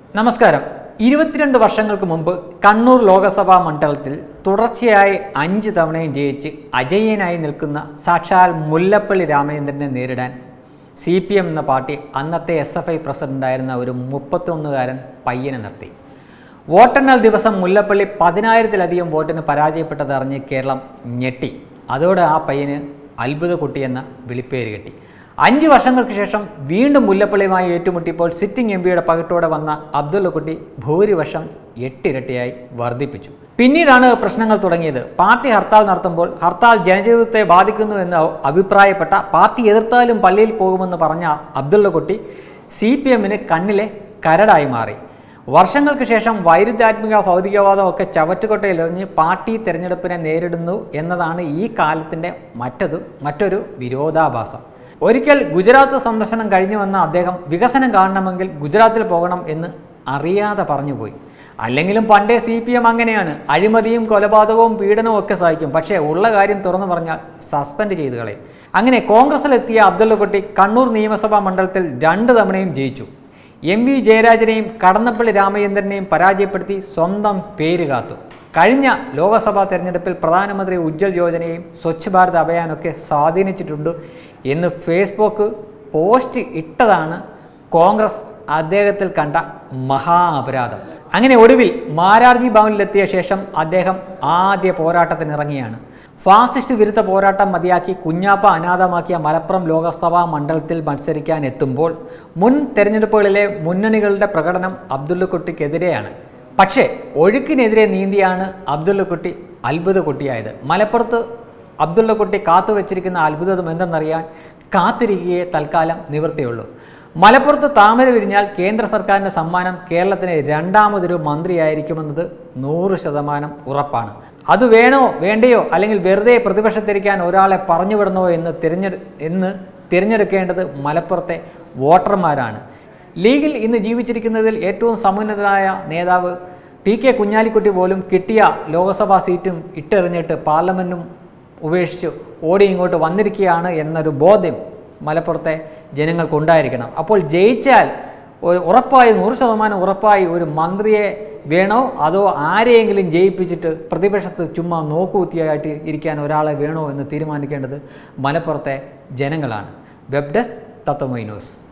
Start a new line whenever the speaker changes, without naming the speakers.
നമസ്കാരം ഇരുപത്തിരണ്ട് വർഷങ്ങൾക്ക് മുമ്പ് കണ്ണൂർ ലോകസഭാ മണ്ഡലത്തിൽ തുടർച്ചയായി അഞ്ച് തവണയും ജയിച്ച് അജയ്യനായി നിൽക്കുന്ന സാക്ഷാൽ മുല്ലപ്പള്ളി രാമചന്ദ്രനെ നേരിടാൻ സി പി എം എന്ന പാർട്ടി അന്നത്തെ എസ് എഫ് ഐ പ്രസിഡന്റായിരുന്ന ഒരു മുപ്പത്തൊന്നുകാരൻ പയ്യനെ നിർത്തി വോട്ടെണ്ണൽ ദിവസം മുല്ലപ്പള്ളി പതിനായിരത്തിലധികം വോട്ടിന് പരാജയപ്പെട്ടതറിഞ്ഞ് കേരളം ഞെട്ടി അതോടെ ആ പയ്യന് അത്ഭുത കുട്ടി എന്ന വിളിപ്പേര് കിട്ടി അഞ്ച് വർഷങ്ങൾക്ക് ശേഷം വീണ്ടും മുല്ലപ്പള്ളിയുമായി ഏറ്റുമുട്ടിയപ്പോൾ സിറ്റിംഗ് എം പിയുടെ പകിട്ടോടെ വന്ന അബ്ദുള്ളക്കുട്ടി ഭൂരിപക്ഷം എട്ടിരട്ടിയായി വർദ്ധിപ്പിച്ചു പിന്നീടാണ് പ്രശ്നങ്ങൾ തുടങ്ങിയത് പാർട്ടി ഹർത്താൽ നടത്തുമ്പോൾ ഹർത്താൽ ജനജീവിതത്തെ ബാധിക്കുന്നു എന്ന് അഭിപ്രായപ്പെട്ട പാർട്ടി എതിർത്താലും പള്ളിയിൽ പോകുമെന്ന് പറഞ്ഞ അബ്ദുള്ളക്കുട്ടി സി പി എമ്മിന് കണ്ണിലെ കരടായി മാറി വർഷങ്ങൾക്ക് ശേഷം വൈരുദ്ധ്യാത്മിക ഭൗതികവാദം ഒക്കെ ചവറ്റുകൊട്ടയിലെറിഞ്ഞ് പാർട്ടി തെരഞ്ഞെടുപ്പിനെ നേരിടുന്നു എന്നതാണ് ഈ കാലത്തിൻ്റെ മറ്റത് മറ്റൊരു വിരോധാഭാസം ഒരിക്കൽ ഗുജറാത്ത് സന്ദർശനം കഴിഞ്ഞു വന്ന അദ്ദേഹം വികസനം കാണണമെങ്കിൽ ഗുജറാത്തിൽ പോകണം എന്ന് അറിയാതെ പറഞ്ഞുപോയി അല്ലെങ്കിലും പണ്ടേ സി പി എം അങ്ങനെയാണ് അഴിമതിയും കൊലപാതകവും പീഡനവും ഒക്കെ സഹിക്കും പക്ഷേ ഉള്ള കാര്യം തുറന്നു പറഞ്ഞാൽ സസ്പെൻഡ് ചെയ്തു കളയും അങ്ങനെ കോൺഗ്രസിലെത്തിയ അബ്ദുള്ളക്കുട്ടി കണ്ണൂർ നിയമസഭാ മണ്ഡലത്തിൽ രണ്ട് തവണയും ജയിച്ചു എം വി ജയരാജനെയും കടന്നപ്പള്ളി രാമചന്ദ്രനെയും പരാജയപ്പെടുത്തി സ്വന്തം പേര് കാത്തു കഴിഞ്ഞ ലോക്സഭാ തെരഞ്ഞെടുപ്പിൽ പ്രധാനമന്ത്രി ഉജ്ജ്വൽ യോജനയും സ്വച്ഛ് ഭാരത് അഭിയാനൊക്കെ സ്വാധീനിച്ചിട്ടുണ്ട് എന്ന് ഫേസ്ബുക്ക് പോസ്റ്റ് ഇട്ടതാണ് കോൺഗ്രസ് അദ്ദേഹത്തിൽ കണ്ട മഹാ അപരാധം അങ്ങനെ ഒടുവിൽ മാരാർജി ഭവനിലെത്തിയ ശേഷം അദ്ദേഹം ആദ്യ പോരാട്ടത്തിനിറങ്ങിയാണ് ഫാസിസ്റ്റ് വിരുദ്ധ പോരാട്ടം മതിയാക്കി കുഞ്ഞാപ്പ അനാഥമാക്കിയ മലപ്പുറം ലോക്സഭാ മണ്ഡലത്തിൽ മത്സരിക്കാൻ എത്തുമ്പോൾ മുൻ തെരഞ്ഞെടുപ്പുകളിലെ മുന്നണികളുടെ പ്രകടനം അബ്ദുള്ളക്കുട്ടിക്കെതിരെയാണ് പക്ഷേ ഒഴുക്കിനെതിരെ നീന്തിയാണ് അബ്ദുള്ളക്കുട്ടി അത്ഭുത കുട്ടിയായത് മലപ്പുറത്ത് അബ്ദുള്ളക്കുട്ടി കാത്തുവച്ചിരിക്കുന്ന അത്ഭുതം എന്തെന്നറിയാൻ കാത്തിരിക്കുകയെ തൽക്കാലം നിവൃത്തിയുള്ളൂ മലപ്പുറത്ത് താമര വിരിഞ്ഞാൽ കേന്ദ്ര സർക്കാരിൻ്റെ സമ്മാനം കേരളത്തിന് രണ്ടാമതൊരു മന്ത്രിയായിരിക്കുമെന്നത് നൂറ് ശതമാനം ഉറപ്പാണ് അത് വേണോ വേണ്ടയോ അല്ലെങ്കിൽ വെറുതെ പ്രതിപക്ഷത്തിരിക്കാൻ ഒരാളെ പറഞ്ഞു വിടണോ എന്ന് തിരഞ്ഞെടു എന്ന് തിരഞ്ഞെടുക്കേണ്ടത് മലപ്പുറത്തെ വോട്ടർമാരാണ് ലീഗിൽ ഇന്ന് ജീവിച്ചിരിക്കുന്നതിൽ ഏറ്റവും സമുന്നതനായ നേതാവ് പി കെ കുഞ്ഞാലിക്കുട്ടി പോലും കിട്ടിയ ലോക്സഭാ സീറ്റും ഇട്ടെറിഞ്ഞിട്ട് പാർലമെൻറ്റും ഉപേക്ഷിച്ച് ഓടി ഇങ്ങോട്ട് വന്നിരിക്കുകയാണ് എന്നൊരു ബോധ്യം മലപ്പുറത്തെ ജനങ്ങൾക്കുണ്ടായിരിക്കണം അപ്പോൾ ജയിച്ചാൽ ഒരു ഉറപ്പായി നൂറ് ശതമാനം ഉറപ്പായി ഒരു മന്ത്രിയെ വേണോ അതോ ആരെയെങ്കിലും ജയിപ്പിച്ചിട്ട് പ്രതിപക്ഷത്ത് ചുമ്മാ നോക്കുകുത്തിയായിട്ട് ഇരിക്കാൻ ഒരാളെ വേണോ എന്ന് തീരുമാനിക്കേണ്ടത് മലപ്പുറത്തെ ജനങ്ങളാണ് വെബ് ഡെസ്ക് തത്വമൈ ന്യൂസ്